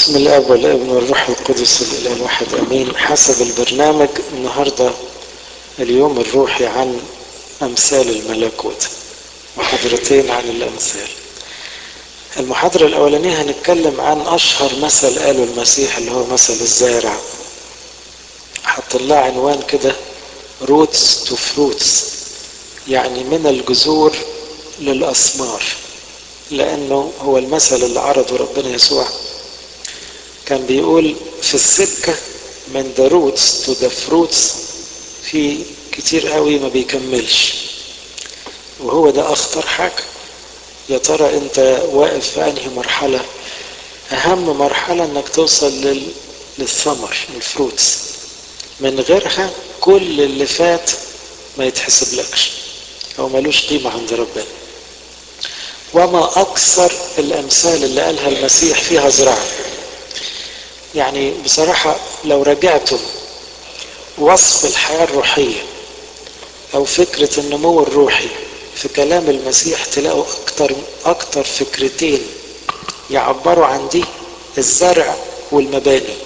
بسم الاب والابن والروح القدس الاله الواحد امين حسب البرنامج النهارده اليوم الروحي عن امثال الملكوت محاضرتين عن الامثال المحاضرة الأولانية هنتكلم عن أشهر مثل قاله المسيح اللي هو مثل الزارع حط لها عنوان كده روتس تو فروتس يعني من الجذور للأثمار لأنه هو المثل اللي عرضه ربنا يسوع كان بيقول في السكة من the roots to the fruits في كتير قوي ما بيكملش وهو ده أخطر حاجة يا ترى أنت واقف في أنهي مرحلة أهم مرحلة أنك توصل لل... للثمر الفروتس من غيرها كل اللي فات ما يتحسب لكش أو ملوش قيمة عند ربنا وما أكثر الأمثال اللي قالها المسيح فيها زراعة يعني بصراحة لو رجعتم وصف الحياة الروحية أو فكرة النمو الروحي في كلام المسيح تلاقوا أكتر أكتر فكرتين يعبروا عن دي الزرع والمباني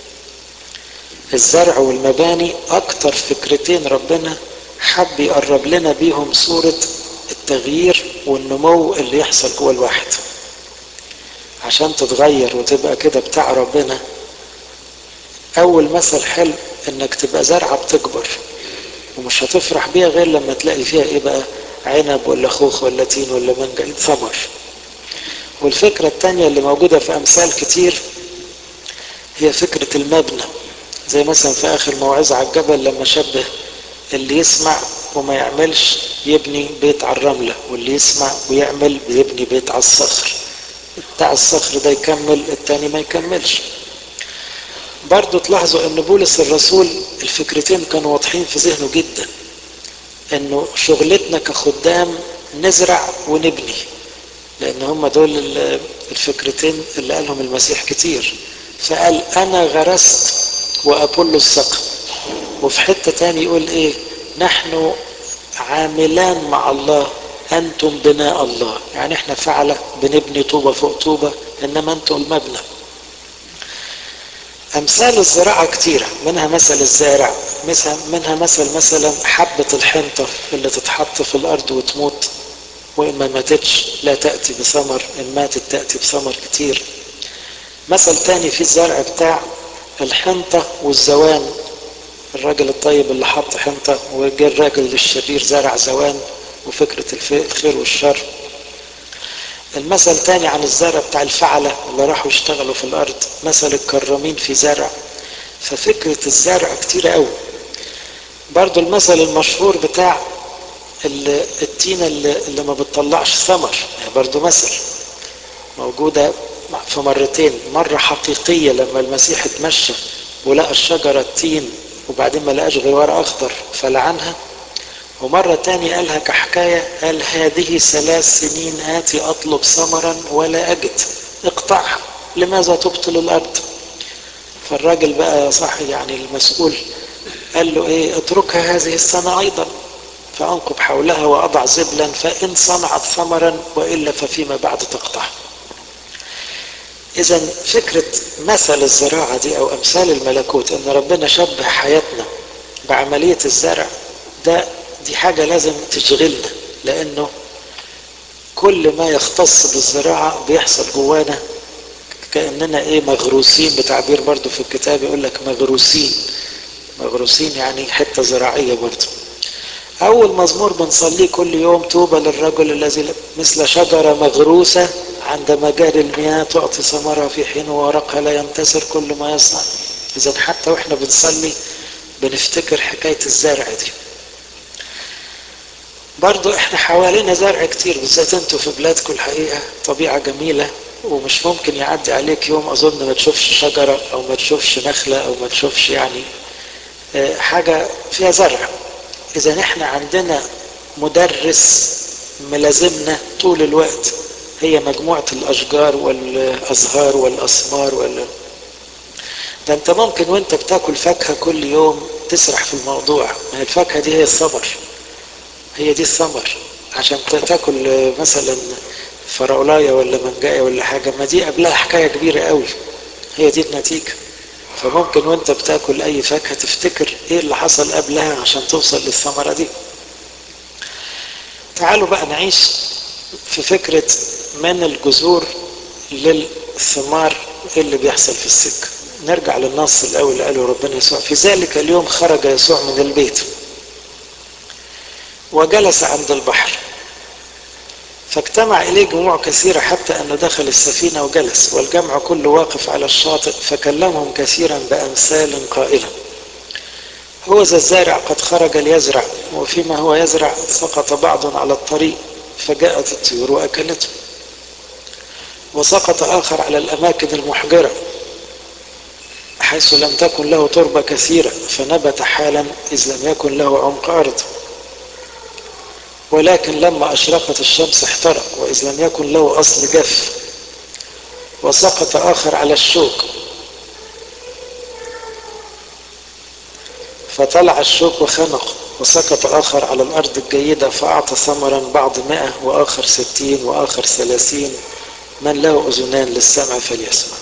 الزرع والمباني أكتر فكرتين ربنا حب يقرب لنا بيهم صورة التغيير والنمو اللي يحصل جوه الواحد عشان تتغير وتبقى كده بتاع ربنا اول مثل حلو انك تبقى زرعه بتكبر ومش هتفرح بيها غير لما تلاقي فيها ايه بقى عنب ولا خوخ ولا تين ولا مانجا ثمر والفكره الثانيه اللي موجوده في امثال كتير هي فكره المبنى زي مثلا في اخر موعظه على الجبل لما شبه اللي يسمع وما يعملش يبني بيت على الرمله واللي يسمع ويعمل بيبني بيت على الصخر بتاع الصخر ده يكمل التاني ما يكملش برضو تلاحظوا ان بولس الرسول الفكرتين كانوا واضحين في ذهنه جدا انه شغلتنا كخدام نزرع ونبني لان هم دول الفكرتين اللي قالهم المسيح كتير فقال انا غرست وابولو السقم وفي حتة تاني يقول ايه نحن عاملان مع الله انتم بناء الله يعني احنا فعلة بنبني طوبة فوق طوبة انما انتم المبنى امثال الزراعة كتيرة منها مثل الزارع منها مثل مثلا حبة الحنطة اللي تتحط في الارض وتموت وان ما ماتتش لا تأتي بثمر ان ماتت تأتي بثمر كتير مثل تاني في الزرع بتاع الحنطة والزوان الراجل الطيب اللي حط حنطة وجه الراجل الشرير زرع زوان وفكرة الخير والشر المثل تاني عن الزرع بتاع الفعلة اللي راحوا يشتغلوا في الأرض مثل الكرامين في زرع ففكرة الزرع كتير قوي برضو المثل المشهور بتاع التينة اللي, اللي ما بتطلعش ثمر برضو مثل موجودة في مرتين مرة حقيقية لما المسيح اتمشى ولقى الشجرة التين وبعدين ما لقاش غير ورق أخضر فلعنها ومرة تاني قالها كحكاية قال هذه ثلاث سنين آتي أطلب ثمرا ولا أجد اقطعها لماذا تبطل الأرض فالراجل بقى صح يعني المسؤول قال له ايه اتركها هذه السنة أيضا فأنقب حولها وأضع زبلا فإن صنعت ثمرا وإلا ففيما بعد تقطع إذا فكرة مثل الزراعة دي أو أمثال الملكوت إن ربنا شبه حياتنا بعملية الزرع ده دي حاجة لازم تشغلنا لأنه كل ما يختص بالزراعة بيحصل جوانا كأننا إيه مغروسين بتعبير برضو في الكتاب يقول لك مغروسين مغروسين يعني حتة زراعية برضو أول مزمور بنصليه كل يوم توبة للرجل الذي مثل شجرة مغروسة عند مجاري المياه تعطي ثمرها في حين ورقها لا ينتسر كل ما يصنع إذا حتى وإحنا بنصلي بنفتكر حكاية الزرع دي برضو احنا حوالينا زرع كتير بالذات انتوا في بلادكم الحقيقة طبيعة جميلة ومش ممكن يعدي عليك يوم اظن ما تشوفش شجرة او ما تشوفش نخلة او ما تشوفش يعني حاجة فيها زرع اذا احنا عندنا مدرس ملازمنا طول الوقت هي مجموعة الاشجار والازهار والاسمار وال ده انت ممكن وانت بتاكل فاكهة كل يوم تسرح في الموضوع ما هي الفاكهة دي هي الثمر هي دي الثمر عشان تاكل مثلا فراولايه ولا منجايه ولا حاجه ما دي قبلها حكايه كبيره قوي هي دي النتيجة فممكن وانت بتاكل اي فاكهة تفتكر ايه اللي حصل قبلها عشان توصل للثمرة دي تعالوا بقى نعيش في فكرة من الجذور للثمار ايه اللي بيحصل في السكة نرجع للنص الاول اللي قاله ربنا يسوع في ذلك اليوم خرج يسوع من البيت وجلس عند البحر فاجتمع إليه جموع كثيرة حتى أنه دخل السفينة وجلس والجمع كله واقف على الشاطئ فكلمهم كثيرا بأمثال قائلا هو ذا الزارع قد خرج ليزرع وفيما هو يزرع سقط بعض على الطريق فجاءت الطيور وأكلته وسقط آخر على الأماكن المحجرة حيث لم تكن له تربة كثيرة فنبت حالا إذ لم يكن له عمق أرض ولكن لما أشرقت الشمس احترق وإذ لم يكن له أصل جف وسقط آخر على الشوك فطلع الشوك وخنق وسقط آخر على الأرض الجيدة فأعطى ثمرا بعض مئة وآخر ستين وآخر ثلاثين من له أذنان للسمع فليسمع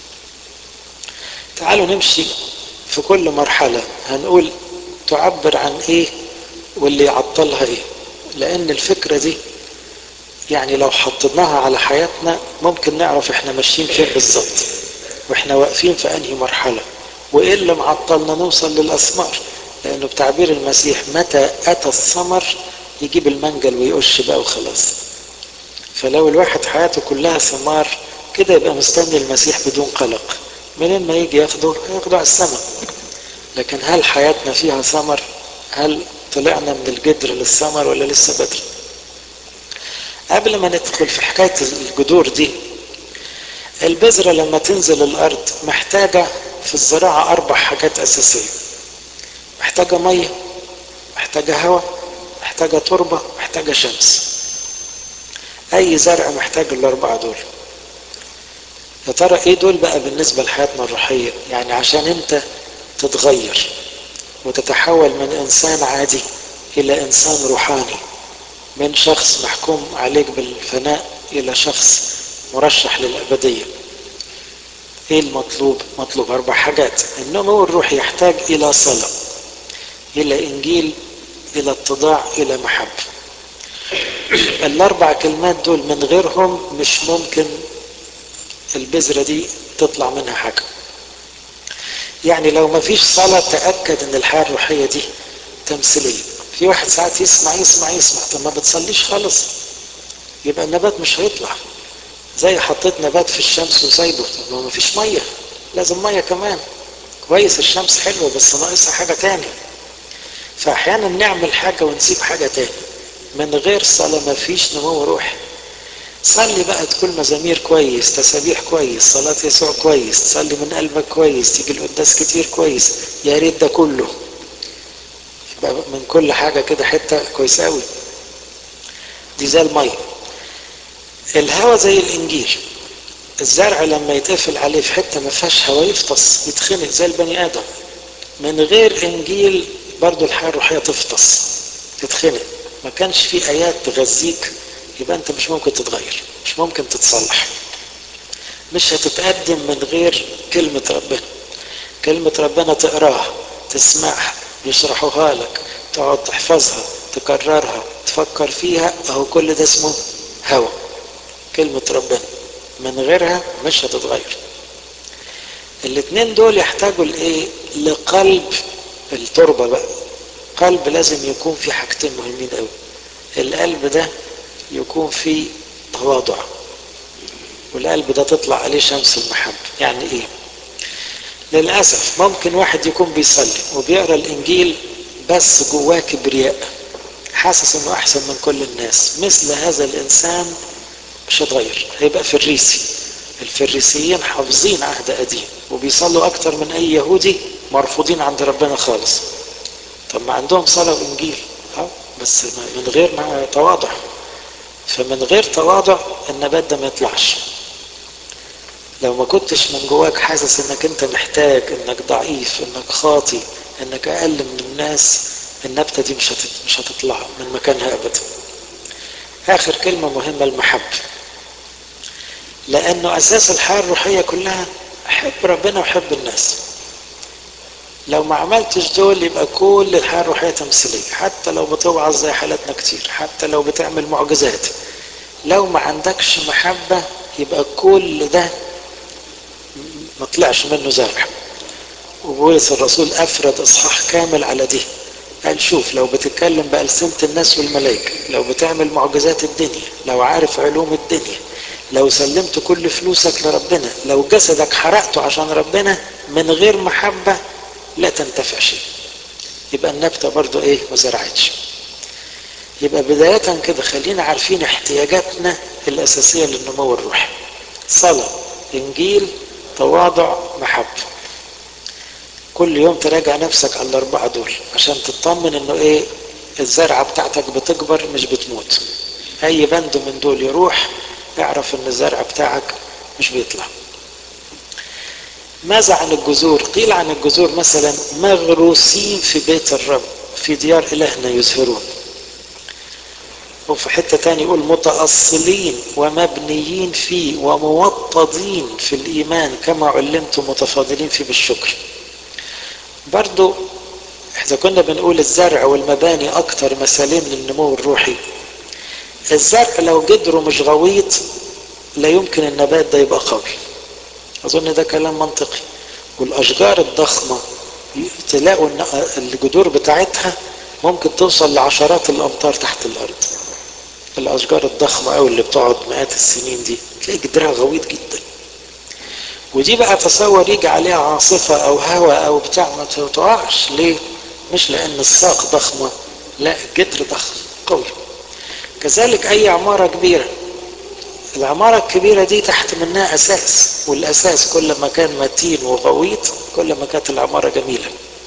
تعالوا نمشي في كل مرحلة هنقول تعبر عن ايه واللي يعطلها ايه لان الفكرة دي يعني لو حطيناها على حياتنا ممكن نعرف احنا ماشيين فين بالظبط واحنا واقفين في انهي مرحلة وايه اللي معطلنا نوصل للاثمار لانه بتعبير المسيح متى اتى الثمر يجيب المنجل ويقش بقى وخلاص فلو الواحد حياته كلها ثمار كده يبقى مستني المسيح بدون قلق منين ما يجي ياخده هياخده على السماء لكن هل حياتنا فيها ثمر هل طلعنا من الجدر للثمر ولا لسه بدري قبل ما ندخل في حكاية الجذور دي البذرة لما تنزل الأرض محتاجة في الزراعة أربع حاجات أساسية محتاجة مية محتاجة هواء محتاجة تربة محتاجة شمس أي زرع محتاج الأربعة دول يا ترى ايه دول بقى بالنسبة لحياتنا الروحية يعني عشان انت تتغير وتتحول من انسان عادي الى انسان روحاني من شخص محكوم عليك بالفناء الى شخص مرشح للابدية ايه المطلوب مطلوب اربع حاجات النمو الروحي يحتاج الى صلاة الى انجيل الى اتضاع الى محبة الاربع كلمات دول من غيرهم مش ممكن البذرة دي تطلع منها حاجة يعني لو ما فيش صلاة تأكد ان الحياة الروحية دي تمثيلية في واحد ساعات يسمع يسمع يسمع طب ما بتصليش خالص يبقى النبات مش هيطلع زي حطيت نبات في الشمس وسايبه طب ما فيش مية لازم مية كمان كويس الشمس حلوة بس ناقصها حاجة تاني فأحيانا نعمل حاجة ونسيب حاجة تاني من غير صلاة ما فيش نمو روحي صلي بقى تقول مزامير كويس تسابيح كويس صلاة يسوع كويس تصلي من قلبك كويس تيجي القداس كتير كويس يا ريت ده كله يبقى من كل حاجة كده حتة كويسة قوي دي زي المية الهوا زي الانجيل الزرع لما يتقفل عليه في حتة ما فيهاش هوا يفطس يتخنق زي البني ادم من غير انجيل برضو الحياة الروحية تفطس تتخنق ما كانش في ايات تغذيك يبقى انت مش ممكن تتغير مش ممكن تتصلح مش هتتقدم من غير كلمة ربنا كلمة ربنا تقراها تسمعها يشرحوها لك تقعد تحفظها تكررها تفكر فيها اهو كل ده اسمه هوى كلمة ربنا من غيرها مش هتتغير الاتنين دول يحتاجوا لايه لقلب التربة بقى قلب لازم يكون في حاجتين مهمين قوي القلب ده يكون فيه تواضع والقلب ده تطلع عليه شمس المحبة يعني ايه للأسف ممكن واحد يكون بيصلي وبيقرأ الإنجيل بس جواه كبرياء حاسس انه احسن من كل الناس مثل هذا الانسان مش هيتغير هيبقى فريسي الفريسيين حافظين عهد قديم وبيصلوا اكتر من اي يهودي مرفوضين عند ربنا خالص طب ما عندهم صلاة وانجيل اه بس من غير ما تواضع فمن غير تواضع النبات ده ما يطلعش لو ما كنتش من جواك حاسس انك انت محتاج انك ضعيف انك خاطي انك اقل من الناس النبتة دي مش مش هتطلع من مكانها ابدا اخر كلمة مهمة المحبة لانه اساس الحياة الروحية كلها حب ربنا وحب الناس لو ما عملتش دول يبقى كل الحياة الروحية تمثيلية حتى لو بتوعظ زي حالاتنا كتير حتى لو بتعمل معجزات لو ما عندكش محبة يبقى كل ده ما طلعش منه زرع وبولس الرسول أفرد إصحاح كامل على دي قال شوف لو بتتكلم بألسنة الناس والملائكة لو بتعمل معجزات الدنيا لو عارف علوم الدنيا لو سلمت كل فلوسك لربنا لو جسدك حرقته عشان ربنا من غير محبة لا تنتفع شيء يبقى النبتة برضو ايه ما زرعتش يبقى بداية كده خلينا عارفين احتياجاتنا الأساسية للنمو الروحي صلاة إنجيل تواضع محبة كل يوم تراجع نفسك على الأربعة دول عشان تطمن إنه إيه الزرعة بتاعتك بتكبر مش بتموت أي بند من دول يروح اعرف إن الزرع بتاعك مش بيطلع ماذا عن الجذور قيل عن الجذور مثلا مغروسين في بيت الرب في ديار إلهنا يزهرون وفي حتة تاني يقول متأصلين ومبنيين فيه وموطدين في الإيمان كما علمتم متفاضلين فيه بالشكر برضو إذا كنا بنقول الزرع والمباني أكتر مثالين للنمو الروحي الزرع لو جدره مش غويط لا يمكن النبات ده يبقى قوي أظن ده كلام منطقي والأشجار الضخمة تلاقوا إن الجذور بتاعتها ممكن توصل لعشرات الأمتار تحت الأرض الأشجار الضخمة أو اللي بتقعد مئات السنين دي تلاقي جدرها غويط جدا ودي بقى تصور يجي عليها عاصفة أو هواء أو بتاع ما تقعش ليه؟ مش لأن الساق ضخمة لا الجدر ضخم قوي كذلك أي عمارة كبيرة العمارة الكبيرة دي تحت منها أساس والأساس كل ما كان متين وغويط كل ما كانت العمارة جميلة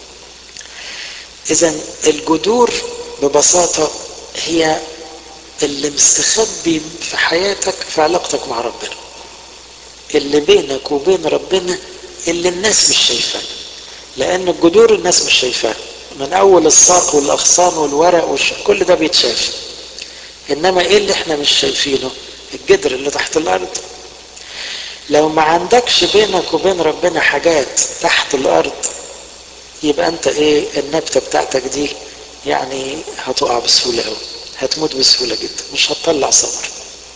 إذا الجذور ببساطة هي اللي مستخبي في حياتك في علاقتك مع ربنا اللي بينك وبين ربنا اللي الناس مش شايفاه لأن الجذور الناس مش شايفاه من أول الساق والأغصان والورق والش... كل ده بيتشاف إنما إيه اللي إحنا مش شايفينه الجدر اللي تحت الأرض لو ما عندكش بينك وبين ربنا حاجات تحت الأرض يبقى أنت إيه النبتة بتاعتك دي يعني هتقع بسهولة أوي هتموت بسهولة جدا مش هتطلع ثمر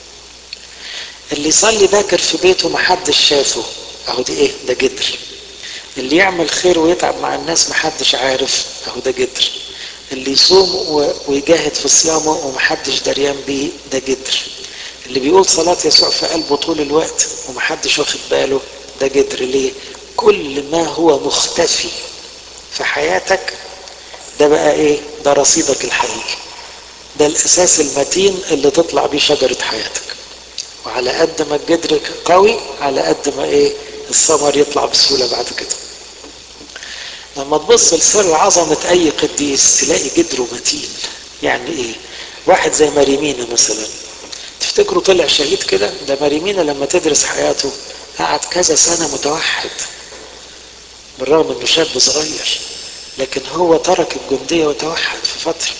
اللي يصلي باكر في بيته محدش شافه اهو دي ايه ده جدر اللي يعمل خير ويتعب مع الناس محدش عارف اهو ده جدر اللي يصوم ويجاهد في صيامه ومحدش دريان بيه ده جدر اللي بيقول صلاة يسوع في قلبه طول الوقت ومحدش واخد باله ده جدر ليه كل ما هو مختفي في حياتك ده بقى ايه ده رصيدك الحقيقي ده الاساس المتين اللي تطلع بيه شجرة حياتك وعلى قد ما الجدر قوي على قد ما ايه الثمر يطلع بسهولة بعد كده لما تبص لسر عظمة اي قديس تلاقي جدره متين يعني ايه واحد زي ماريمينا مثلا تفتكروا طلع شهيد كده ده ماريمينا لما تدرس حياته قعد كذا سنة متوحد بالرغم انه شاب صغير لكن هو ترك الجندية وتوحد في فترة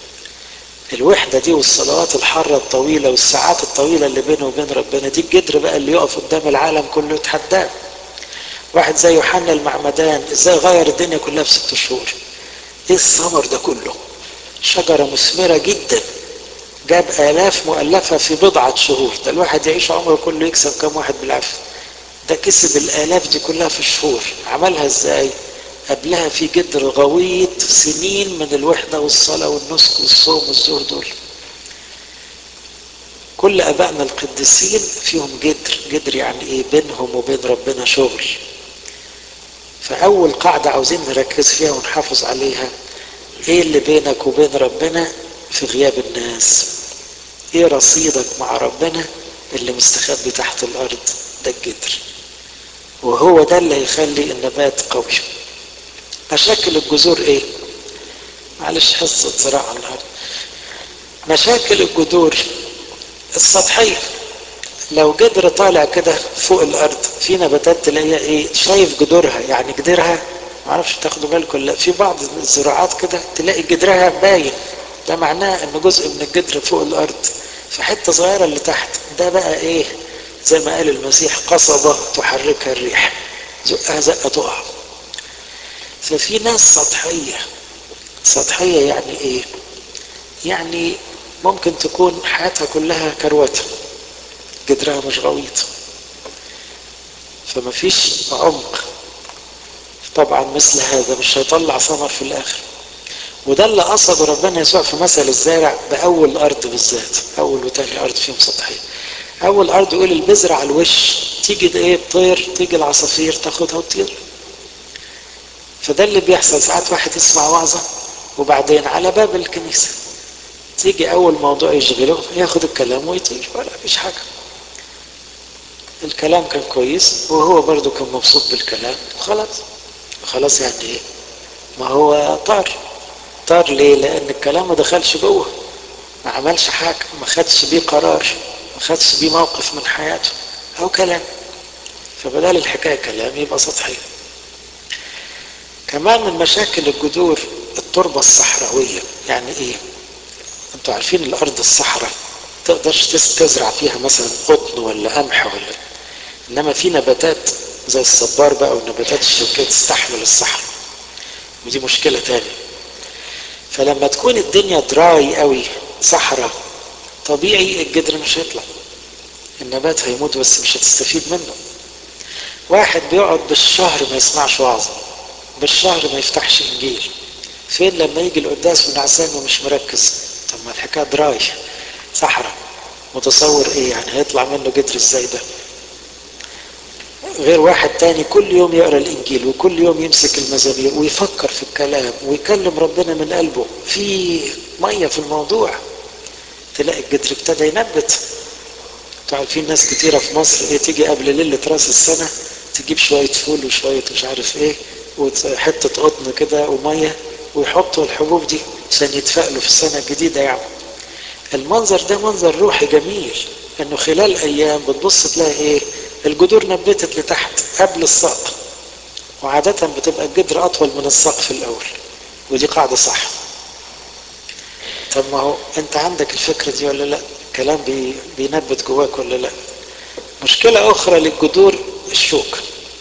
الوحدة دي والصلوات الحارة الطويلة والساعات الطويلة اللي بينه وبين ربنا دي الجدر بقى اللي يقف قدام العالم كله يتحداه واحد زي يوحنا المعمدان ازاي غير الدنيا كلها في ست شهور ايه الثمر ده كله شجرة مثمرة جدا جاب آلاف مؤلفة في بضعة شهور ده الواحد يعيش عمره كله يكسب كم واحد بالعافية ده كسب الآلاف دي كلها في شهور عملها ازاي قبلها في جدر غويط سنين من الوحدة والصلاة والنسك والصوم والزهد دول كل أبائنا القديسين فيهم جدر جدر يعني إيه بينهم وبين ربنا شغل فأول قاعدة عاوزين نركز فيها ونحافظ عليها إيه اللي بينك وبين ربنا في غياب الناس إيه رصيدك مع ربنا اللي مستخبي تحت الأرض ده الجدر وهو ده اللي هيخلي النبات قوي مشاكل الجذور ايه معلش حصة زراعة النهاردة مشاكل الجذور السطحية لو جدر طالع كده فوق الارض في نباتات تلاقيها ايه شايف جذورها يعني جدرها معرفش تاخدوا بالكم لا في بعض الزراعات كده تلاقي جدرها باين ده معناه ان جزء من الجدر فوق الارض في حته صغيره اللي تحت ده بقى ايه زي ما قال المسيح قصبه تحركها الريح زقها زقة تقع ففي ناس سطحية سطحية يعني ايه يعني ممكن تكون حياتها كلها كروته جدرها مش غويط فما فيش عمق طبعا مثل هذا مش هيطلع ثمر في الاخر وده اللي قصده ربنا يسوع في مثل الزارع باول ارض بالذات اول وتاني ارض فيهم سطحيه اول ارض يقول البذره على الوش تيجي ايه طير تيجي العصافير تاخدها وتطير فده اللي بيحصل ساعات واحد يسمع وعظه وبعدين على باب الكنيسه تيجي اول موضوع يشغله ياخد الكلام ويطير ولا فيش حاجه الكلام كان كويس وهو برضه كان مبسوط بالكلام وخلاص خلاص يعني ايه ما هو طار طار ليه لان الكلام ما دخلش جوه ما عملش حاجه ما خدش بيه قرار ما خدش بيه موقف من حياته او كلام فبدل الحكايه كلام يبقى سطحي كمان من مشاكل الجذور التربه الصحراويه يعني ايه انتوا عارفين الارض الصحراء تقدرش تزرع فيها مثلا قطن ولا قمح ولا انما في نباتات زي الصبار بقى والنباتات الشوكيه تستحمل الصحراء ودي مشكله تانية فلما تكون الدنيا دراي قوي صحراء طبيعي الجدر مش هيطلع النبات هيموت بس مش هتستفيد منه واحد بيقعد بالشهر ما يسمعش وعظ بالشهر ما يفتحش انجيل فين لما يجي القداس ونعسان ومش مركز طب ما الحكايه دراي صحراء متصور ايه يعني هيطلع منه جدر ازاي ده غير واحد تاني كل يوم يقرا الانجيل وكل يوم يمسك المزامير ويفكر في الكلام ويكلم ربنا من قلبه في ميه في الموضوع تلاقي الجدر ابتدى ينبت انتوا عارفين ناس كتيره في مصر ايه تيجي قبل ليله راس السنه تجيب شويه فول وشويه مش عارف ايه وحته قطن كده وميه ويحطوا الحبوب دي عشان يتفائلوا في السنه الجديده يعني المنظر ده منظر روحي جميل انه خلال ايام بتبص تلاقي ايه الجذور نبتت لتحت قبل الساق وعادة بتبقى الجدر أطول من الساق في الأول ودي قاعدة صح طب ما هو أنت عندك الفكرة دي ولا لا كلام بي بينبت جواك ولا لا مشكلة أخرى للجذور الشوك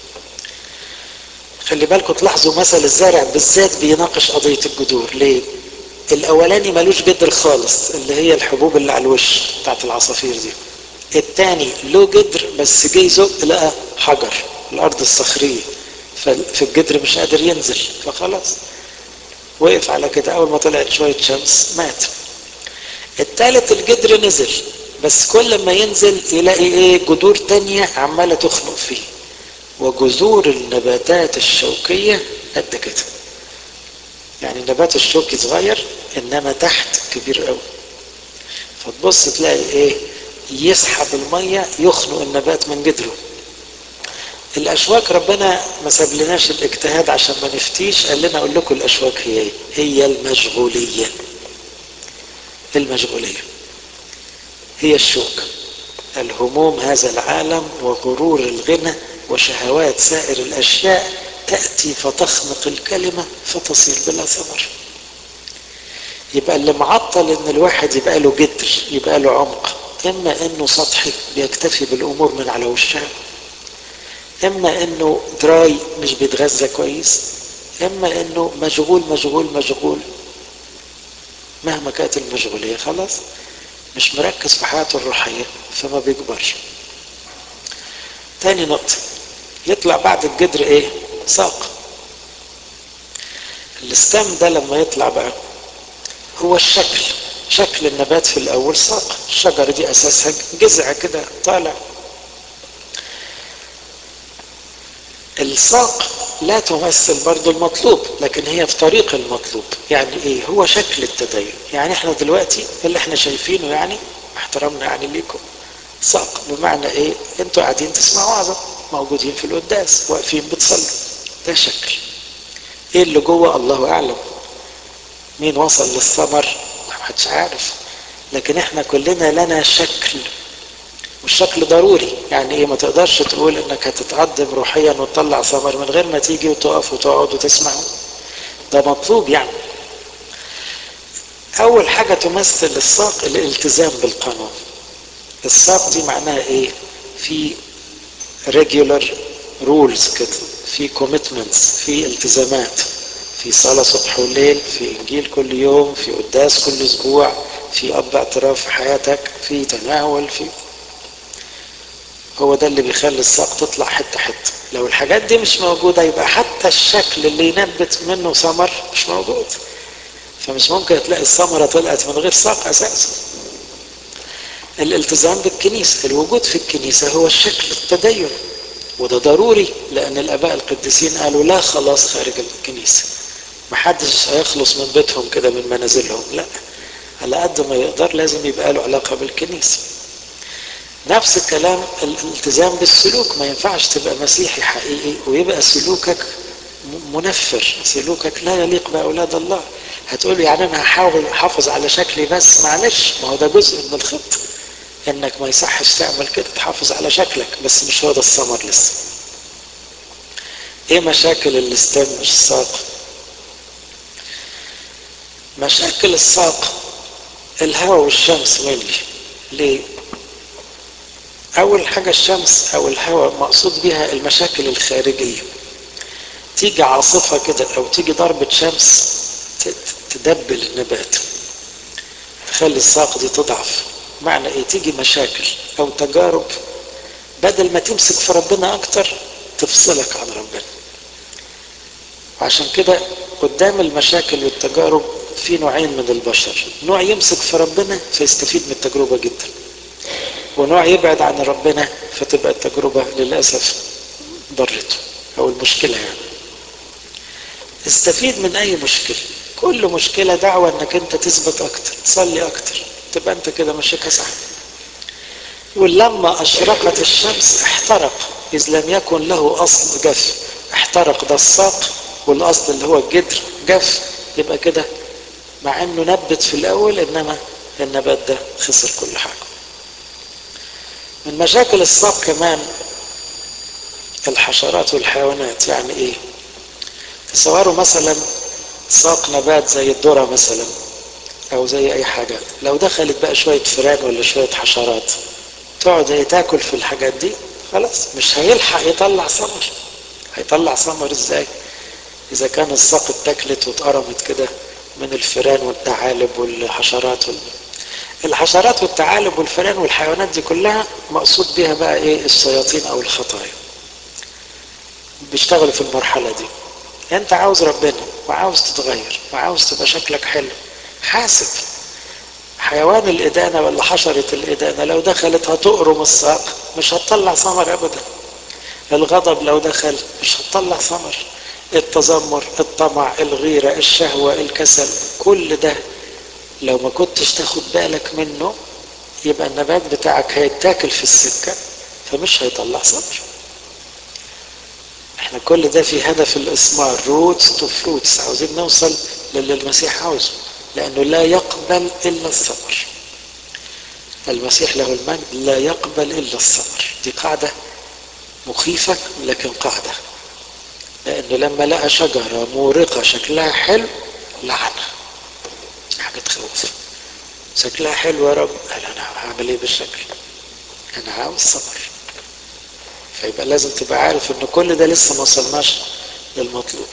خلي بالكم تلاحظوا مثل الزارع بالذات بيناقش قضية الجذور ليه الأولاني ملوش جدر خالص اللي هي الحبوب اللي على الوش بتاعت العصافير دي التاني له جدر بس جه يزق لقى حجر الارض الصخريه ففي الجدر مش قادر ينزل فخلاص وقف على كده اول ما طلعت شويه شمس مات التالت الجدر نزل بس كل ما ينزل يلاقي ايه جذور تانية عمالة تخنق فيه وجذور النباتات الشوكية قد كده يعني النبات الشوكي صغير انما تحت كبير قوي فتبص تلاقي ايه يسحب الميه يخنق النبات من جدره الاشواك ربنا ما سابلناش الاجتهاد عشان ما نفتيش قال لنا اقول لكم الاشواك هي ايه هي المشغوليه المشغوليه هي الشوك الهموم هذا العالم وغرور الغنى وشهوات سائر الاشياء تاتي فتخنق الكلمه فتصير بلا ثمر يبقى اللي معطل ان الواحد يبقى له جدر يبقى له عمق اما انه سطحي بيكتفي بالامور من على وشها اما انه دراي مش بيتغذى كويس اما انه مشغول مشغول مشغول مهما كانت المشغوليه خلاص مش مركز في حياته الروحيه فما بيكبرش تاني نقطه يطلع بعد الجدر ايه ساق الستام ده لما يطلع بقى هو الشكل شكل النبات في الاول ساق الشجره دي اساسها جذع كده طالع الساق لا تمثل برضو المطلوب لكن هي في طريق المطلوب يعني ايه هو شكل التدين يعني احنا دلوقتي اللي احنا شايفينه يعني احترامنا يعني ليكم ساق بمعنى ايه انتوا قاعدين تسمعوا وعظة موجودين في القداس واقفين بتصلوا ده شكل ايه اللي جوه الله اعلم مين وصل للثمر محدش عارف لكن احنا كلنا لنا شكل والشكل ضروري يعني ايه ما تقدرش تقول انك هتتقدم روحيا وتطلع ثمر من غير ما تيجي وتقف وتقعد وتسمع ده مطلوب يعني اول حاجة تمثل الساق الالتزام بالقانون الساق دي معناها ايه في ريجولر رولز كده في كوميتمنتس في التزامات في صلاة صبح وليل في إنجيل كل يوم في قداس كل أسبوع في أب اعتراف في حياتك في تناول في هو ده اللي بيخلي الساق تطلع حتة حتة لو الحاجات دي مش موجودة يبقى حتى الشكل اللي ينبت منه ثمر مش موجود فمش ممكن تلاقي الثمرة طلعت من غير ساق أساسا الالتزام بالكنيسة الوجود في الكنيسة هو الشكل التدين وده ضروري لأن الآباء القديسين قالوا لا خلاص خارج الكنيسة محدش هيخلص من بيتهم كده من منازلهم لا على قد ما يقدر لازم يبقى له علاقة بالكنيسة نفس الكلام الالتزام بالسلوك ما ينفعش تبقى مسيحي حقيقي ويبقى سلوكك منفر سلوكك لا يليق بأولاد الله هتقول يعني أنا هحاول أحافظ على شكلي بس معلش ما هو ده جزء من الخطة إنك ما يصحش تعمل كده تحافظ على شكلك بس مش هو ده الثمر لسه ايه مشاكل اللسان مش الساق مشاكل الساق الهواء والشمس ملي ليه اول حاجة الشمس او الهواء مقصود بها المشاكل الخارجية تيجي عاصفة كده او تيجي ضربة شمس تدبل النبات تخلي الساق دي تضعف معنى ايه تيجي مشاكل او تجارب بدل ما تمسك في ربنا اكتر تفصلك عن ربنا وعشان كده قدام المشاكل والتجارب في نوعين من البشر نوع يمسك في ربنا فيستفيد من التجربة جدا ونوع يبعد عن ربنا فتبقى التجربة للأسف ضرته أو المشكلة يعني استفيد من أي مشكلة كل مشكلة دعوة انك انت تثبت اكتر تصلي اكتر تبقى انت كده ماشيك صح ولما اشرقت الشمس احترق اذ لم يكن له اصل جف احترق ده الساق والاصل اللي هو الجدر جف يبقى كده مع انه نبت في الاول انما النبات ده خسر كل حاجه من مشاكل الساق كمان الحشرات والحيوانات يعني ايه تصوروا مثلا ساق نبات زي الذرة مثلا او زي اي حاجة لو دخلت بقى شوية فران ولا شوية حشرات تقعد هي تاكل في الحاجات دي خلاص مش هيلحق يطلع ثمر هيطلع ثمر ازاي اذا كان الساق اتاكلت واتقرمت كده من الفيران والثعالب والحشرات وال... الحشرات والثعالب والفيران والحيوانات دي كلها مقصود بها بقى ايه الشياطين او الخطايا بيشتغلوا في المرحله دي انت عاوز ربنا وعاوز تتغير وعاوز تبقى شكلك حلو حاسب حيوان الإدانة ولا حشرة الإدانة لو دخلت هتقرم الساق مش هتطلع ثمر أبدا الغضب لو دخل مش هتطلع ثمر التذمر الطمع الغيرة الشهوة الكسل كل ده لو ما كنتش تاخد بالك منه يبقى النبات بتاعك هيتاكل في السكة فمش هيطلع ثمر احنا كل ده في هدف الاسمار روتس تو فروتس عاوزين نوصل للي المسيح عاوزه لانه لا يقبل الا الثمر المسيح له المجد لا يقبل الا الثمر دي قاعده مخيفه لكن قاعده لانه لما لقى شجره مورقه شكلها حلو لعنها حاجه تخوف شكلها حلو يا رب قال انا هعمل ايه بالشكل انا عاوز ثمر فيبقى لازم تبقى عارف ان كل ده لسه ما وصلناش للمطلوب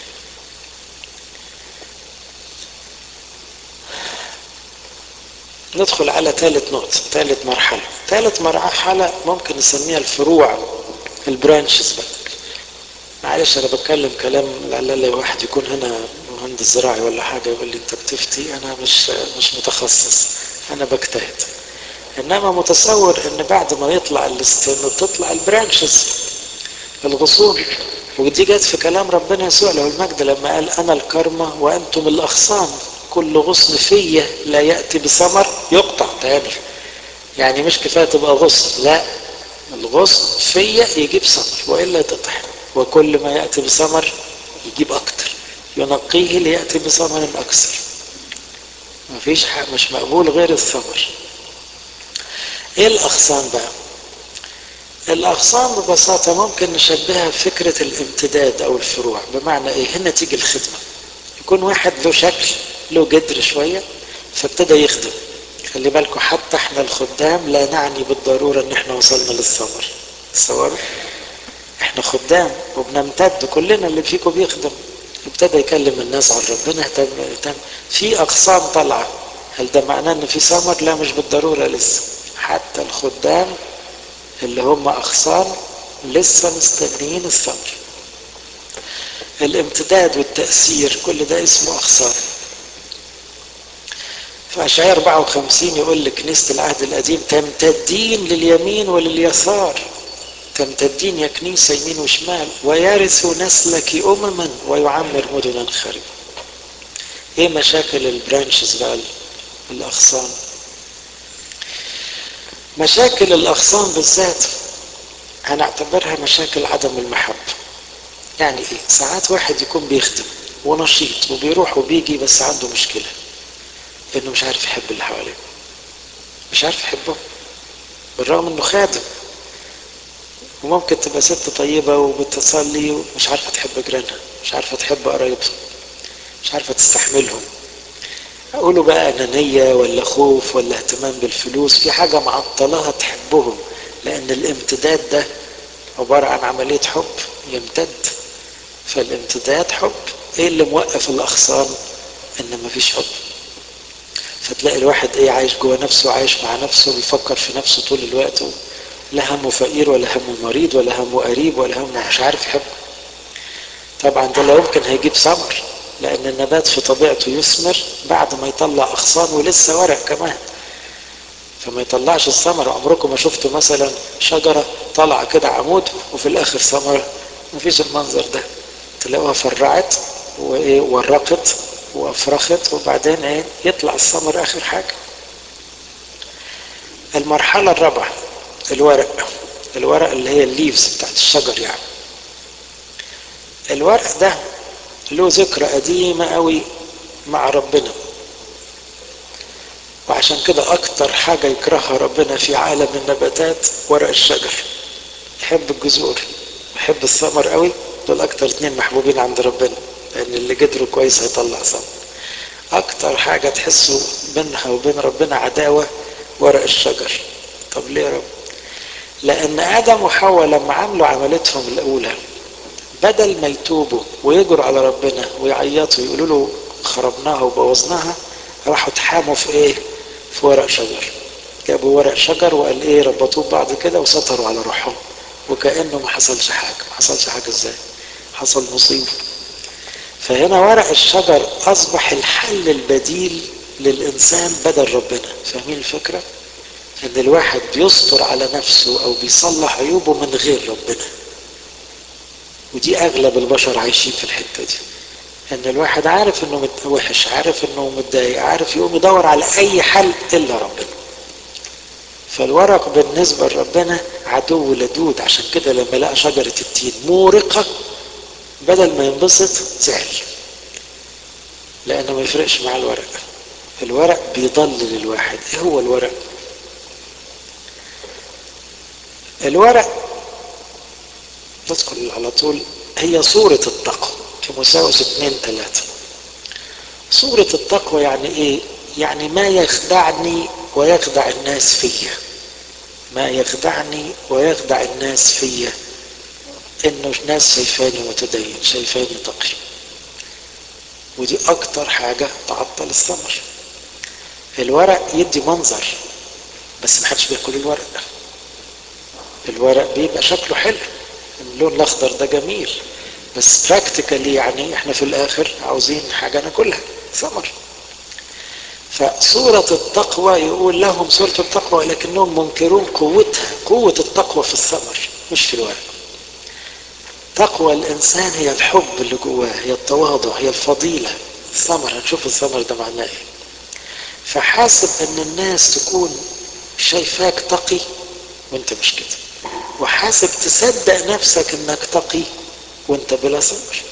ندخل على ثالث نقطة ثالث مرحلة ثالث مرحلة ممكن نسميها الفروع البرانشز بقى معلش انا بتكلم كلام لعل واحد يكون هنا مهندس زراعي ولا حاجة يقول لي انت بتفتي انا مش مش متخصص انا بجتهد انما متصور ان بعد ما يطلع الاستن تطلع البرانشز الغصون ودي جت في كلام ربنا يسوع له المجد لما قال انا الكرمة وانتم الاغصان كل غصن فيا لا ياتي بثمر يقطع تاني يعني مش كفايه تبقى غصن لا الغصن فيا يجيب ثمر والا يتقطع وكل ما ياتي بثمر يجيب اكتر ينقيه لياتي بثمر اكثر مفيش حق مش مقبول غير الثمر ايه الاغصان بقى الاغصان ببساطة ممكن نشبهها بفكرة الامتداد او الفروع بمعنى ايه هنا تيجي الخدمة يكون واحد له شكل له جدر شوية فابتدى يخدم خلي بالكم حتى احنا الخدام لا نعني بالضرورة ان احنا وصلنا للثمر تصوروا احنا احنا خدام وبنمتد كلنا اللي فيكم بيخدم ابتدى يكلم الناس عن ربنا اهتم اهتم في اغصان طالعه هل ده معناه ان في ثمر؟ لا مش بالضروره لسه حتى الخدام اللي هم اغصان لسه مستنيين الثمر الامتداد والتأثير كل ده اسمه أغصان في أشعياء 54 يقول لكنيسة العهد القديم تمتدين لليمين ولليسار تمتدين يا كنيسة يمين وشمال ويرث نسلك أمما ويعمر مدنا خاربة ايه مشاكل البرانشز بقى الأغصان مشاكل الأغصان بالذات هنعتبرها مشاكل عدم المحبة يعني ايه ساعات واحد يكون بيخدم ونشيط وبيروح وبيجي بس عنده مشكلة انه مش عارف يحب اللي حواليه مش عارف يحبهم بالرغم انه خادم وممكن تبقى ست طيبة وبتصلي ومش عارفة تحب جيرانها مش عارفة تحب قرايبها مش عارفة تستحملهم أقولوا بقى أنانية ولا خوف ولا اهتمام بالفلوس في حاجة معطلها تحبهم لأن الامتداد ده عبارة عن عملية حب يمتد فالامتداد حب ايه اللي موقف الأغصان ان مفيش حب فتلاقي الواحد ايه عايش جوه نفسه عايش مع نفسه بيفكر في نفسه طول الوقت لا همه فقير ولا همه مريض ولا همه قريب ولا همه مش عارف يحب طبعا ده لا يمكن هيجيب ثمر لان النبات في طبيعته يثمر بعد ما يطلع اغصان ولسه ورق كمان فما يطلعش الثمر عمركم ما شفتوا مثلا شجرة طالعة كده عمود وفي الاخر ثمرة مفيش المنظر ده تلاقوها فرعت وايه ورقت وافرخت وبعدين ايه يطلع الثمر اخر حاجة المرحلة الرابعة الورق الورق اللي هي الليفز بتاعت الشجر يعني الورق ده له ذكرى قديمة قوي مع ربنا وعشان كده اكتر حاجة يكرهها ربنا في عالم النباتات ورق الشجر يحب الجذور يحب الثمر قوي دول اكتر اتنين محبوبين عند ربنا لان اللي قدروا كويس هيطلع ثمر اكتر حاجة تحسوا بينها وبين ربنا عداوة ورق الشجر طب ليه يا رب لان ادم وحواء لما عملوا عملتهم الاولى بدل ما يتوبوا ويجروا على ربنا ويعيطوا ويقولوا له خربناها وبوظناها راحوا اتحاموا في ايه في ورق شجر جابوا ورق شجر وقال ايه ربطوه ببعض كده وسطروا على روحهم وكانه ما حصلش حاجه ما حصلش حاجه ازاي حصل مصيبه فهنا ورق الشجر اصبح الحل البديل للانسان بدل ربنا فاهمين الفكره ان الواحد بيستر على نفسه او بيصلح عيوبه من غير ربنا ودي اغلب البشر عايشين في الحته دي ان الواحد عارف انه وحش عارف انه متضايق عارف يقوم يدور على اي حل الا ربنا فالورق بالنسبه لربنا عدو لدود عشان كده لما لقى شجره التين مورقه بدل ما ينبسط زعل لانه ما يفرقش مع الورق الورق بيضلل الواحد ايه هو الورق الورق ندخل على طول هي صورة التقوى تيموساوس اثنين ثلاثة صورة التقوى يعني ايه؟ يعني ما يخدعني ويخدع الناس فيا ما يخدعني ويخدع الناس فيا انه ناس شايفاني متدين شايفاني تقي ودي اكتر حاجة تعطل الثمر الورق يدي منظر بس محدش بياكل الورق الورق بيبقى شكله حلو اللون الاخضر ده جميل بس براكتيكالي يعني احنا في الاخر عاوزين حاجه ناكلها ثمر فصورة التقوى يقول لهم صورة التقوى لكنهم منكرون قوتها قوة التقوى في الثمر مش في الورق تقوى الإنسان هي الحب اللي جواه هي التواضع هي الفضيلة الثمر هنشوف الثمر ده معناه ايه فحاسب ان الناس تكون شايفاك تقي وانت مش كده وحاسب تصدق نفسك انك تقي وانت بلا صبر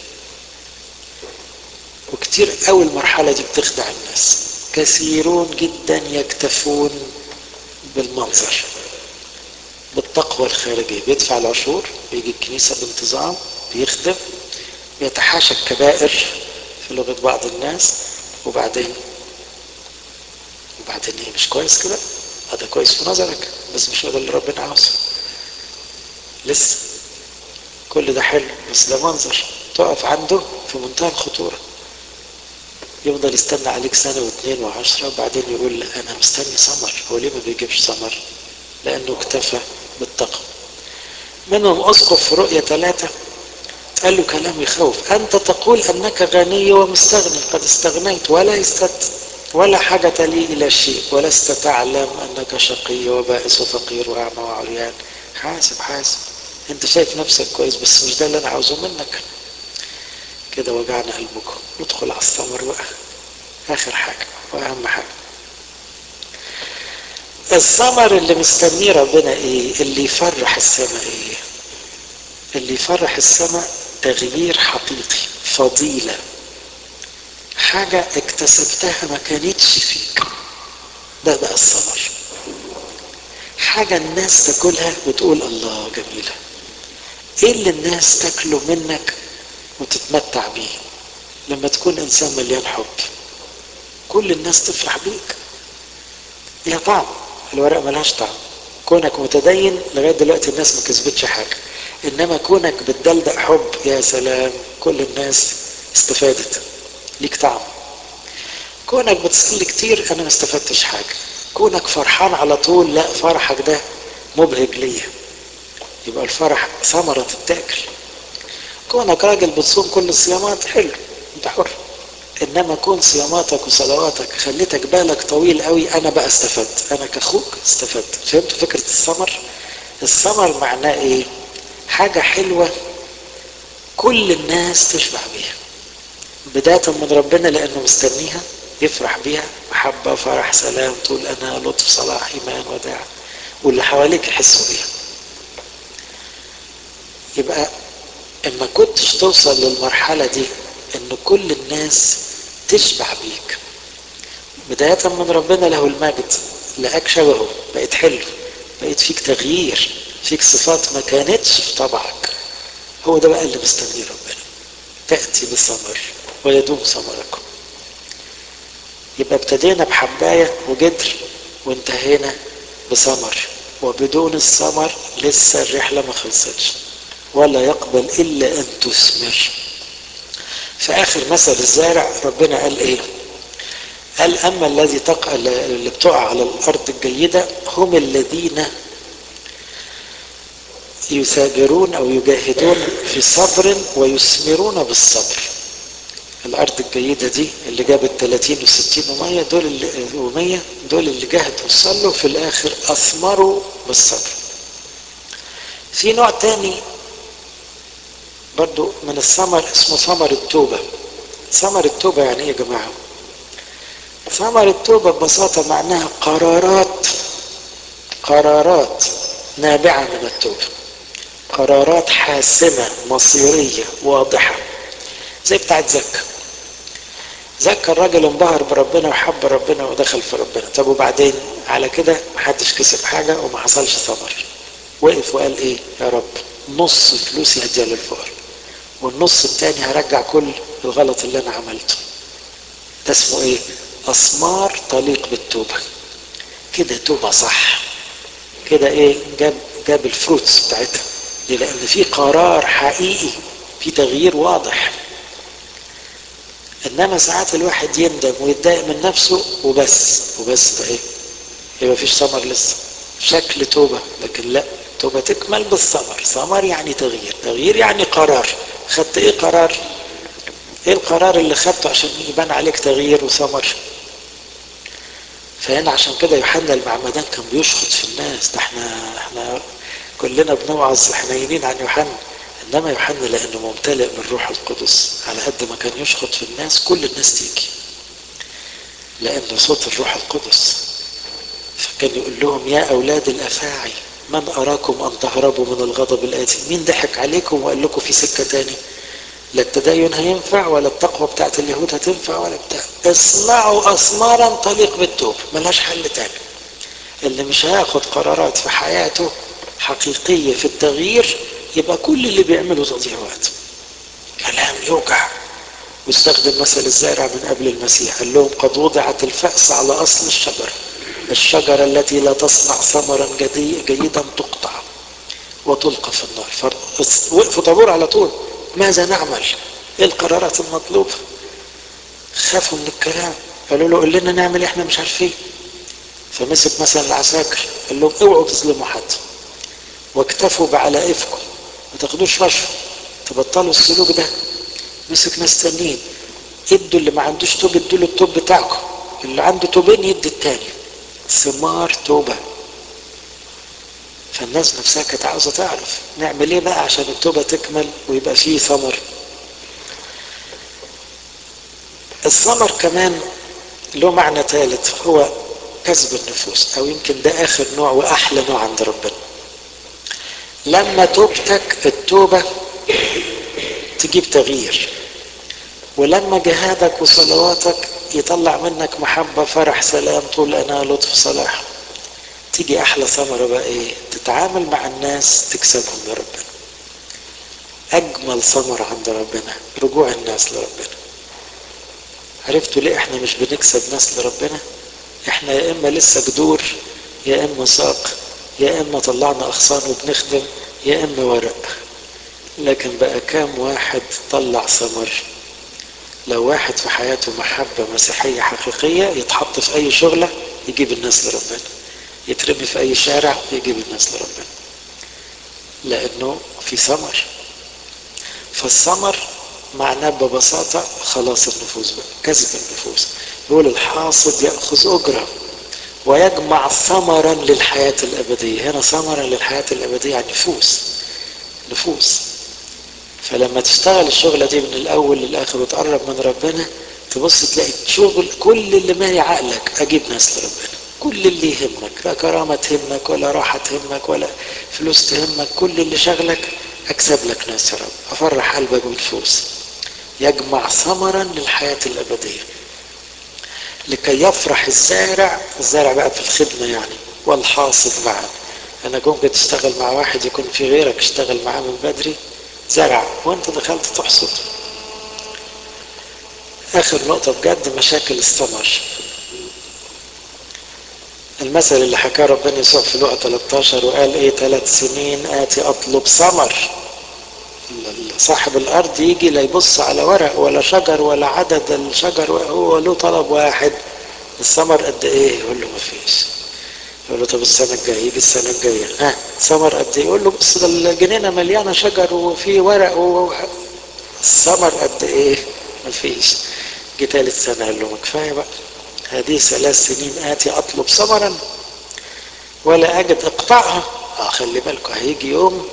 وكتير قوي المرحلة دي بتخدع الناس كثيرون جدا يكتفون بالمنظر بالتقوى الخارجية بيدفع العشور بيجي الكنيسة بانتظام بيخدم بيتحاشى الكبائر في لغة بعض الناس وبعدين وبعدين ايه مش كويس كده هذا كويس في نظرك بس مش هو ده اللي ربنا عاوزه لسه كل ده حلو بس ده منظر تقف عنده في منتهى الخطورة يفضل يستنى عليك سنة واثنين وعشرة وبعدين يقول أنا مستني سمر هو ليه ما بيجيبش سمر لأنه اكتفى بالتقوى منهم أسقف في رؤية ثلاثة قال له كلام يخوف أنت تقول أنك غني ومستغني قد استغنيت وليست ولا حاجة لي إلى شيء ولست تعلم أنك شقي وبائس وفقير وأعمى وعريان حاسب حاسب أنت شايف نفسك كويس بس مش ده اللي أنا عاوزه منك كده وجعنا قلبكم ندخل على الثمر بقى آخر حاجة وأهم حاجة الثمر اللي مستنيه ربنا إيه اللي يفرح السماء إيه اللي يفرح السماء تغيير حقيقي فضيلة حاجة اكتسبتها ما كانتش فيك ده بقى الثمر حاجة الناس تاكلها وتقول الله جميلة ايه اللي الناس تاكله منك وتتمتع بيه لما تكون انسان مليان حب كل الناس تفرح بيك ليها طعم الورق ملهاش طعم كونك متدين لغايه دلوقتي الناس ما كسبتش حاجه انما كونك بتدلدق حب يا سلام كل الناس استفادت ليك طعم كونك بتصلي كتير انا ما استفدتش حاجه كونك فرحان على طول لا فرحك ده مبهج ليا يبقى الفرح ثمرة تتاكل كونك راجل بتصوم كل الصيامات حلو انت حر انما كون صياماتك وصلواتك خليتك بالك طويل قوي انا بقى استفدت انا كاخوك استفدت فهمت فكره الثمر الثمر معناه ايه حاجه حلوه كل الناس تشبع بيها بدايه من ربنا لانه مستنيها يفرح بيها محبه فرح سلام تقول انا لطف صلاح ايمان وداع واللي حواليك يحسوا بيها يبقى اما كنتش توصل للمرحله دي ان كل الناس تشبع بيك بداية من ربنا له المجد لقاك شبهه بقيت حلو بقيت فيك تغيير فيك صفات ما كانتش في طبعك هو ده بقى اللي مستنيه ربنا تأتي بثمر ويدوم ثمركم يبقى ابتدينا بحباية وجدر وانتهينا بثمر وبدون الثمر لسه الرحلة ما خلصتش ولا يقبل إلا أن تثمر في اخر مثل الزارع ربنا قال ايه قال اما الذي تقع اللي بتقع على الارض الجيده هم الذين يثابرون او يجاهدون في صبر ويثمرون بالصبر الارض الجيده دي اللي جابت 30 و60 و100 دول اللي و100 دول اللي جاهدوا وصلوا في الاخر اثمروا بالصبر في نوع تاني برضو من الثمر اسمه ثمر التوبة ثمر التوبة يعني ايه يا جماعة ثمر التوبة ببساطة معناها قرارات قرارات نابعة من التوبة قرارات حاسمة مصيرية واضحة زي بتاعت زكا زكا الراجل انبهر بربنا وحب ربنا ودخل في ربنا طب وبعدين على كده محدش كسب حاجة وما حصلش ثمر وقف وقال ايه يا رب نص فلوسي هديها للفقراء والنص التاني هرجع كل الغلط اللي انا عملته ده اسمه ايه اسمار تليق بالتوبه كده توبه صح كده ايه جاب جاب الفروتس بتاعتها ليه لان في قرار حقيقي في تغيير واضح انما ساعات الواحد يندم ويتضايق من نفسه وبس وبس ده ايه يبقى مفيش ثمر لسه شكل توبه لكن لا توبه تكمل بالثمر ثمر يعني تغيير تغيير يعني قرار خدت ايه قرار ايه القرار اللي خدته عشان يبان عليك تغيير وثمر فهنا عشان كده يوحنا المعمدان كان بيشخط في الناس ده احنا احنا كلنا بنوعظ حنينين عن يوحنا انما يوحنا لانه ممتلئ من الروح القدس على قد ما كان يشخط في الناس كل الناس تيجي لانه صوت الروح القدس فكان يقول لهم يا اولاد الافاعي من أراكم أن تهربوا من الغضب الآتي مين ضحك عليكم وقال لكم في سكة تاني لا التدين هينفع ولا التقوى بتاعت اليهود هتنفع ولا بتاع اصنعوا أثمارا تليق بالتوب ملهاش حل تاني اللي مش هياخد قرارات في حياته حقيقية في التغيير يبقى كل اللي بيعمله تضييع وقت كلام يوجع واستخدم مثل الزارع من قبل المسيح قال لهم قد وضعت الفأس على أصل الشجرة الشجرة التي لا تصنع ثمرا جيدا تقطع وتلقى في النار وقفوا طابور على طول ماذا نعمل ايه القرارات المطلوبة خافوا من الكلام قالوا له قول لنا نعمل احنا مش عارفين فمسك مثلا العساكر قال لهم اوعوا تظلموا حد واكتفوا بعلائفكم ما تاخدوش رشوه تبطلوا السلوك ده مسك ناس تانيين ادوا اللي ما عندوش توب ادوا له التوب بتاعكم اللي عنده توبين يدي التاني ثمار توبه فالناس نفسها كانت عاوزه تعرف نعمل ايه بقى عشان التوبه تكمل ويبقى فيه ثمر الثمر كمان له معنى ثالث هو كسب النفوس او يمكن ده اخر نوع واحلى نوع عند ربنا لما توبتك التوبة تجيب تغيير ولما جهادك وصلواتك يطلع منك محبة فرح سلام طول أنا لطف صلاح تيجي أحلى ثمرة بقى إيه تتعامل مع الناس تكسبهم لربنا أجمل ثمرة عند ربنا رجوع الناس لربنا عرفتوا ليه احنا مش بنكسب ناس لربنا احنا يا اما لسه جذور يا اما ساق يا اما طلعنا اغصان وبنخدم يا اما ورق لكن بقى كام واحد طلع ثمر لو واحد في حياته محبة مسيحية حقيقية يتحط في أي شغلة يجيب الناس لربنا يترمي في أي شارع يجيب الناس لربنا لأنه في ثمر فالثمر معناه ببساطة خلاص النفوس بقى كسب النفوس يقول الحاصد يأخذ أجرة ويجمع ثمرا للحياة الأبدية هنا ثمرا للحياة الأبدية يعني نفوس نفوس فلما تشتغل الشغلة دي من الأول للآخر وتقرب من ربنا تبص تلاقي شغل كل اللي مالي عقلك أجيب ناس لربنا كل اللي يهمك لا كرامة تهمك ولا راحة تهمك ولا فلوس تهمك كل اللي شغلك أكسب لك ناس يا رب أفرح قلبك بالفلوس يجمع ثمرا للحياة الأبدية لكي يفرح الزارع الزارع بقى في الخدمة يعني والحاصد معا أنا ممكن تشتغل مع واحد يكون في غيرك اشتغل معاه من بدري زرع وانت دخلت تحصد آخر نقطة بجد مشاكل الثمر المثل اللي حكاه ربنا يسوع في لقا 13 وقال ايه ثلاث سنين آتي أطلب ثمر صاحب الارض يجي لا يبص على ورق ولا شجر ولا عدد الشجر هو له طلب واحد الثمر قد ايه يقول له ما فيش يقول له طب السنه الجايه يجي السنه الجايه ها ثمر قد ايه يقول له بص ده الجنينه مليانه شجر وفي ورق و... الثمر قد ايه ما فيش جه ثالث سنه قال له ما كفايه بقى هذه ثلاث سنين اتي اطلب ثمرا ولا اجد اقطعها اه خلي بالكم هيجي يوم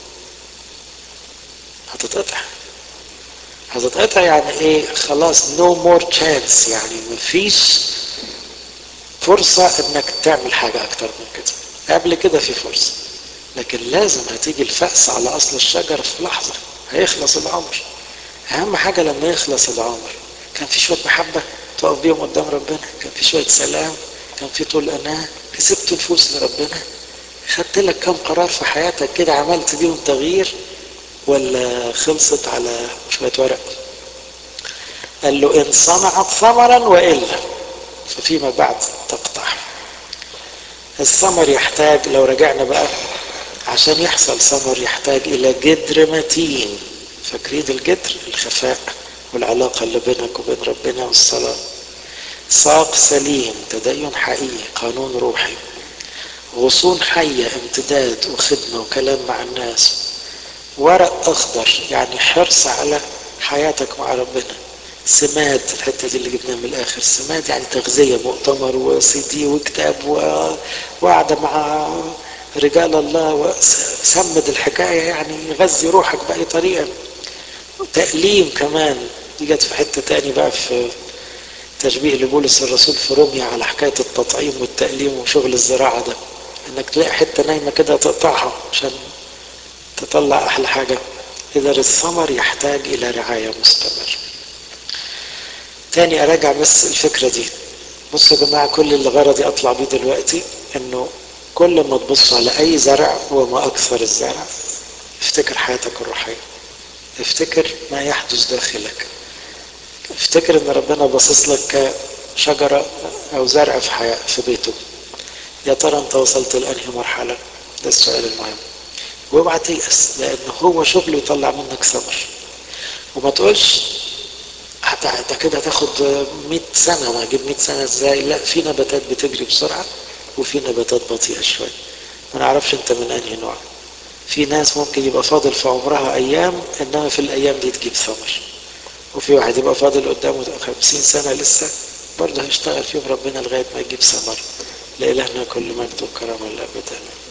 هتتقطع هتتقطع يعني ايه خلاص نو مور تشانس يعني مفيش فرصة انك تعمل حاجة اكتر من كده قبل كده في فرصة لكن لازم هتيجي الفأس على اصل الشجر في لحظة هيخلص العمر اهم حاجة لما يخلص العمر كان في شوية محبة تقف بيهم قدام ربنا كان في شوية سلام كان في طول أناة كسبت نفوس لربنا خدت لك كم قرار في حياتك كده عملت بيهم تغيير ولا خلصت على شوية ورق قال له إن صنعت ثمرا وإلا ففيما بعد تقطع الثمر يحتاج لو رجعنا بقى عشان يحصل ثمر يحتاج إلى جدر متين فاكرين الجدر الخفاء والعلاقة اللي بينك وبين ربنا والصلاة ساق سليم تدين حقيقي قانون روحي غصون حية امتداد وخدمة وكلام مع الناس ورق أخضر يعني حرص على حياتك مع ربنا سماد الحتة دي اللي جبناها من الآخر سماد يعني تغذية مؤتمر وسي دي وكتاب وقعدة مع رجال الله وسمد الحكاية يعني يغذي روحك بأي طريقة تأليم كمان دي جت في حتة تاني بقى في تشبيه لبولس الرسول في روميا على حكاية التطعيم والتأليم وشغل الزراعة ده انك تلاقي حتة نايمة كده تقطعها عشان تطلع احلى حاجة اذا الثمر يحتاج الى رعاية مستمرة تاني اراجع بس الفكرة دي بصوا يا جماعة كل اللي غرضي اطلع بيه دلوقتي انه كل ما تبص على اي زرع وما اكثر الزرع افتكر حياتك الروحية افتكر ما يحدث داخلك افتكر ان ربنا باصص لك كشجرة او زرع في حياة في بيته يا ترى انت وصلت لانهي مرحلة ده السؤال المهم واوعى تيأس لان هو شغله يطلع منك ثمر وما تقولش ده كده هتاخد 100 سنة انا هجيب 100 سنة ازاي لا في نباتات بتجري بسرعة وفي نباتات بطيئة شوية ما نعرفش انت من انهي نوع في ناس ممكن يبقى فاضل في عمرها ايام انما في الايام دي تجيب ثمر وفي واحد يبقى فاضل قدامه 50 سنة لسه برضه هيشتغل فيهم ربنا لغاية ما يجيب ثمر لإلهنا كل مجد وكرامة الأبد آمين